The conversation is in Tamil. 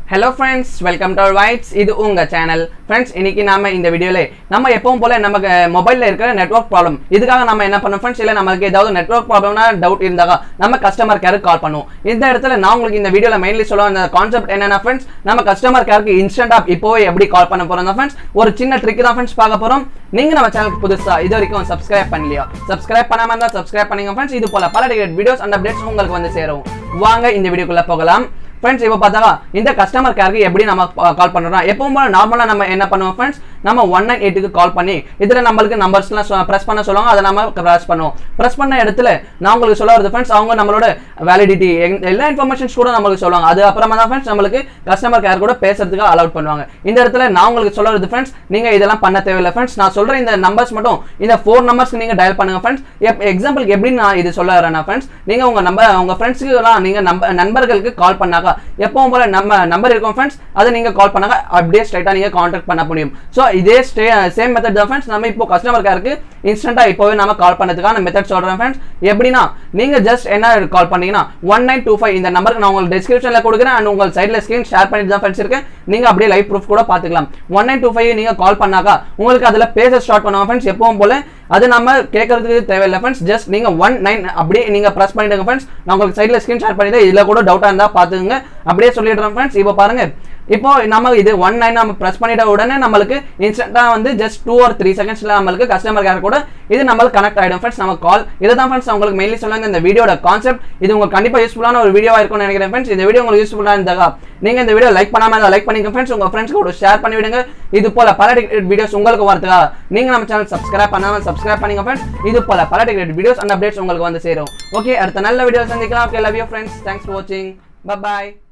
hello friends welcome to Vibes இது உங்க சேனல் ஃப்ரெண்ட்ஸ் இன்னைக்கு நாம இந்த வீடியோல நம்ம எப்பவும் போல நமக்கு மொபைல்ல இருக்கிற நெட்வொர்க் ப்ராப்ளம் இதுக்காக நம்ம என்ன பண்ணோம் ஃப்ரெண்ட்ஸ் இல்லை நமக்கு ஏதாவது நெட்வொர்க் ப்ராப்ளம்னா டவுட் இருந்தாக நம்ம கஸ்டமர் கேருக்கு கால் பண்ணுவோம் இந்த இடத்துல நான் உங்களுக்கு இந்த வீடியோல மெயின்லி சொல்ல அந்த கான்செப்ட் என்னன்னா ஃப்ரெண்ட்ஸ் நம்ம கஸ்டமர் கேருக்கு இன்ஸ்டன்டா இப்போவே எப்படி கால் பண்ண போறோம் ஃப்ரெண்ட்ஸ் ஒரு சின்ன ட்ரிக் தான் ஃப்ரெண்ட்ஸ் பார்க்க போறோம் நீங்க நம்ம சேனலுக்கு புதுசா இது வரைக்கும் சப்ஸ்கிரைப் பண்ணலையா சப்ஸ்கிரைப் பண்ணாம இருந்தா சப்ஸ்கிரைப் பண்ணுங்க ஃப்ரெண்ட்ஸ் இது போல பல வீடியோஸ் அண்ட் அப்டேட்ஸ் உங்களுக்கு வந்து சேரும் வாங்க இந்த வீடியோக்குள்ள போகலாம் ஃப்ரெண்ட்ஸ் இப்போ பார்த்தா இந்த கஸ்டமர் கேருக்கு எப்படி நம்ம கால் பண்ணுறோம் எப்பவும் போல நார்மலாக நம்ம என்ன பண்ணுவோம் ஃப்ரெண்ட்ஸ் நம்ம ஒன் நைன் எயிட்டுக்கு கால் பண்ணி இதில் நம்மளுக்கு நம்பர்ஸ்லாம் ப்ரெஸ் பண்ண சொல்லுவாங்க அதை நம்ம ப்ரெஸ் பண்ணுவோம் ப்ரெஸ் பண்ண இடத்துல நான் உங்களுக்கு சொல்ல வருது ஃப்ரெண்ட்ஸ் அவங்க நம்மளோட வேலிடிட்டி எல்லா இன்ஃபர்மேஷன்ஸ் கூட நம்மளுக்கு சொல்லுவாங்க அது அப்புறமா தான் ஃப்ரெண்ட்ஸ் நம்மளுக்கு கஸ்டமர் கேர் கூட பேசுறதுக்கு அலவுட் பண்ணுவாங்க இந்த இடத்துல நான் உங்களுக்கு சொல்ல வருது ஃப்ரெண்ட்ஸ் நீங்கள் இதெல்லாம் பண்ண தேவையில்லை ஃப்ரெண்ட்ஸ் நான் சொல்கிற இந்த நம்பர்ஸ் மட்டும் இந்த ஃபோர் நம்பர்ஸ்க்கு நீங்கள் டயல் பண்ணுங்க ஃப்ரெண்ட்ஸ் எக்ஸாம்பிளுக்கு எப்படி நான் இது சொல்ல வரேன்னா ஃப்ரெண்ட்ஸ் நீங்கள் உங்கள் நம்பர் உங்கள் ஃப்ரெண்ட்ஸுக்குலாம் நீங்கள் நம்ப நண்பர்களுக்கு கால் பண்ணாக்கா எப்பவும் போல நம்ம நம்பர் இருக்கும் ஃப்ரெண்ட்ஸ் அதை நீங்கள் கால் பண்ணாங்க அப்படியே ஸ்ட்ரைட்டாக நீங்கள் கான்டாக்ட் பண்ண முடியும் ஸோ இதே ஸ்டே சேம் மெத்தட் தான் ஃப்ரெண்ட்ஸ் நம்ம இப்போ கஸ்டமர் கேருக்கு இன்ஸ்டன்ட்டாக இப்போவே நம்ம கால் பண்ணதுக்கான மெத்தட் சொல்கிறேன் ஃப்ரெண்ட்ஸ் எப்படின்னா நீங்கள் ஜஸ்ட் என்ன கால் பண்ணீங்கன்னா ஒன் நைன் டூ ஃபைவ் இந்த நம்பருக்கு நான் உங்களுக்கு டிஸ்கிரிப்ஷனில் கொடுக்குறேன் அண்ட் உங்கள் சைடில் ஸ்க்ரீன் ஷேர் பண்ணிட்டு தான் ஃப்ரெண்ட்ஸ் இருக்கேன் நீங்கள் அப்படியே லைவ் ப்ரூஃப் கூட பார்த்துக்கலாம் ஒன் நைன் டூ ஃபைவ் நீங்கள் கால் பண்ணாக்கா உங்களுக்கு அதில் பேச ஸ்டார்ட் பண்ணுவாங்க ஃப்ரெண்ட்ஸ் எப்பவும் போல அது நம்ம கேட்கறதுக்கு தேவையில்லை ஃப்ரெண்ட்ஸ் ஜஸ்ட் நீங்கள் ஒன் நைன் அப்படியே நீங்கள் ப்ரெஸ் பண்ணிடுங்க ஃப்ரெண்ட்ஸ் நான் உங்களுக்கு சைடில் ஸ்க்ரீன் ஷேர் பண்ணிட்டு இதில் கூட டவுட்டாக இருந்தால் பார்த்துங்க அப்படியே சொல்லிடுறேன் ஃப்ரெண்ட்ஸ் இப்போ பாருங்க இப்போ நம்ம இது ஒன் நைன் நம்ம ப்ரெஸ் பண்ணிட்ட உடனே நம்மளுக்கு இன்ஸ்டன்ட்டாக வந்து ஜஸ்ட் டூ ஆர் த்ரீ செகண்ட்ஸில் நம்மளுக்கு கஸ்டமர் கேர் கூட இது நம்மளுக்கு கனெக்ட் ஆகிடும் ஃப்ரெண்ட்ஸ் நம்ம கால் இதை தான் ஃப்ரெண்ட்ஸ் உங்களுக்கு மெயின்லி சொல்லுங்க இந்த வீடியோட கான்செப்ட் இது உங்களுக்கு கண்டிப்பாக யூஸ்ஃபுல்லான ஒரு வீடியோவாக இருக்கும்னு நினைக்கிறேன் ஃப்ரெண்ட்ஸ் இந்த வீடியோ உங்களுக்கு யூஸ்ஃபுல்லாக இருந்தா நீங்கள் இந்த வீடியோ லைக் பண்ணாமல் இருந்தால் லைக் பண்ணிக்க ஃப்ரெண்ட்ஸ் உங்கள் ஃப்ரெண்ட்ஸ் கூட ஷேர் பண்ணி விடுங்க இது போல பல டிக்கெட் வீடியோஸ் உங்களுக்கு வரதுக்கா நீங்கள் நம்ம சேனல் சப்ஸ்கிரைப் பண்ணாமல் சப்ஸ்கிரைப் பண்ணிங்க ஃப்ரெண்ட்ஸ் இது போல பல டிக்கெட் வீடியோஸ் அண்ட் அப்டேட்ஸ் உங்களுக்கு வந்து சேரும் ஓகே அடுத்த நல்ல வீடியோ சந்திக்கலாம் okay love you friends thanks for வாட்சிங் பாய்